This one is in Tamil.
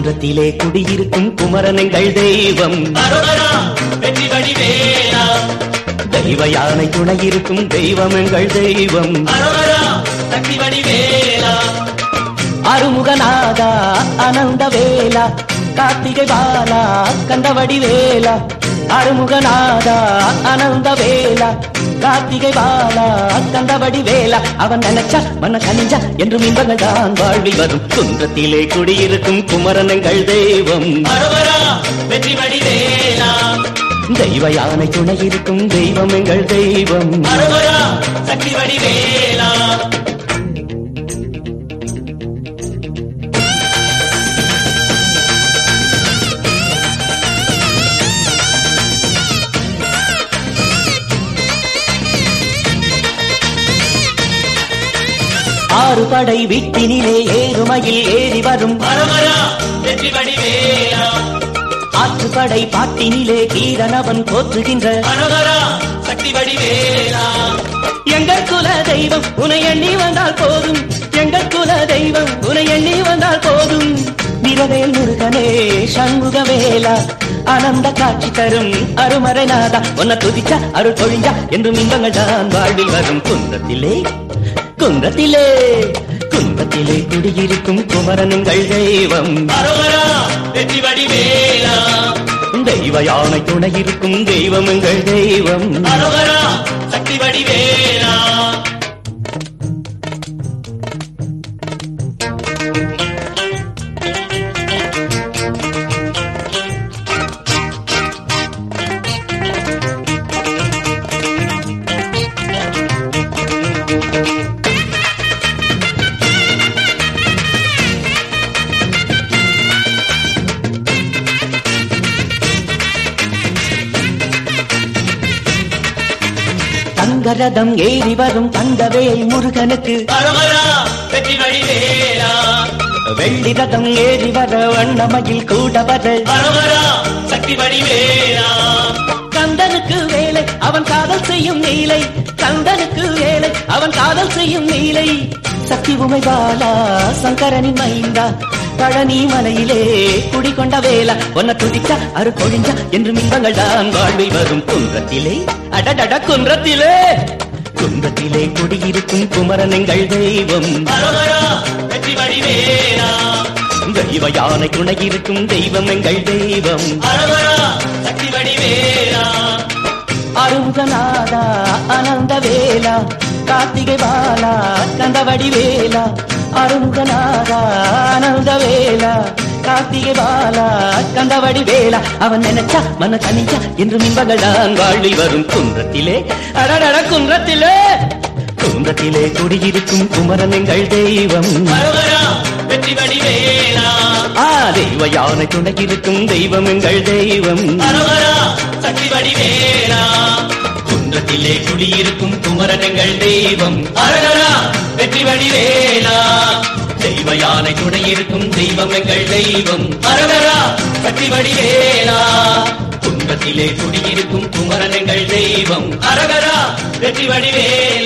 குன்றத்திலே குடியிருக்கும் குமரனங்கள் தெய்வம் அரோகரா வெற்றி வடிவேலா தெய்வ யானை துணையிருக்கும் தெய்வம் எங்கள் தெய்வம் அரோகரா சக்தி வடிவேலா அருமுகநாதா அனந்த வேலா கார்த்திகை பாலா கந்தவடி வேலா அருமுகநாதா அனந்த வேலா கார்த்திகை பாலா கந்தவடி வேலா அவன் நினைச்சா மன கனிஞ்சா என்று இன்பங்கள் தான் வாழ்வில் வரும் குன்றத்திலே குடியிருக்கும் குமரனங்கள் தெய்வம் அரோகரா வெற்றி வடிவேலா தெய்வ யானை துணையிருக்கும் தெய்வம் எங்கள் தெய்வம் அரோகரா சக்தி வடிவேலா ஆறு படை வீட்டினிலே ஏறுமையில் ஏறி வரும் அரோகரா வெற்றி வடிவேலா ஆற்றுப்படை பாட்டினிலே கீரனவன் போற்றுகின்ற அரோகரா சக்தி வடிவேலா எங்கள் குல தெய்வம் உனை எண்ணி வந்தால் போதும் எங்கள் குல தெய்வம் உனை எண்ணி வந்தால் போதும் வீரவேல் முருகனே சண்முக வேலா ஆனந்த காட்சி தரும் அருமறை நாதா உன்னை துதிச்சா அருள் பொழிஞ்சா என்றும் இன்பங்கள் தான் வாழ்வில் வரும் குன்றத்திலே குன்றத்திலே குன்றத்திலே குடியிருக்கும் குமரனுங்கள் தெய்வம் அரோகரா வெற்றி வடிவேலா தெய்வ யானை துணையிருக்கும் தெய்வம் எங்கள் தெய்வம் அரோகரா சக்தி வடிவேலா தங்கரதம் ஏறி வரும் தங்கவேல் முருகனுக்கு அரோகரா வெற்றி வடிவேலா வெள்ளி ரதம் ஏறி வர வண்ணமயில் கூட வர அரோகரா சக்தி வடிவேலா கந்தனுக்கு வேலை அவன் காதல் செய்யும் நீலை கந்தனுக்கு வேலை அவன் காதல் செய்யும் நீலை சக்தி உமை பாலா சங்கரனின் மைந்தா பழனி மலையிலே குடிகொண்ட வேலா உன்னை துதிச்சா அரு பொழிஞ்சா என்று இன்பங்கள் தான் வாழ்வில் வரும் குன்றத்திலே அடடட குன்றத்திலே குன்றத்திலே குடியிருக்கும் குமரனங்கள் தெய்வம் அரோகரா வெற்றி வடிவேலா தெய்வ யானை துணையிருக்கும் தெய்வம் எங்கள் தெய்வம் அரோகரா சக்தி வடிவேலா அருமுகநாதா அனந்த வேலா கார்த்திகை பாலா கந்தவடி வேலா அருமுகநாதா அனந்த வேலா கார்த்திகை பாலா கந்தவடி வேலா அவன் நினைச்சா மன தனிச்சா என்று மின்பங்கள் தான் வாழ்வில் வரும் குன்றத்திலே அடடட குன்றத்திலே குன்றத்திலே குடியிருக்கும் குமரன் எங்கள் தெய்வம் அரோகரா வெற்றி வடிவேலா ஆ தெய்வ யானை துணையிருக்கும் தெய்வம் எங்கள் தெய்வம் அரோகரா சக்தி வடிவேலா குன்றத்திலே குடியிருக்கும் குமரனங்கள் தெய்வம் அரோகரா வெற்றி வடிவேலா தெய்வ யானை துணையிருக்கும் தெய்வம் எங்கள் தெய்வம் அரோகரா சக்தி வடிவேலா குன்றத்திலே குடியிருக்கும் குமரனங்கள் தெய்வம் அரோகரா வெற்றி வடிவேலா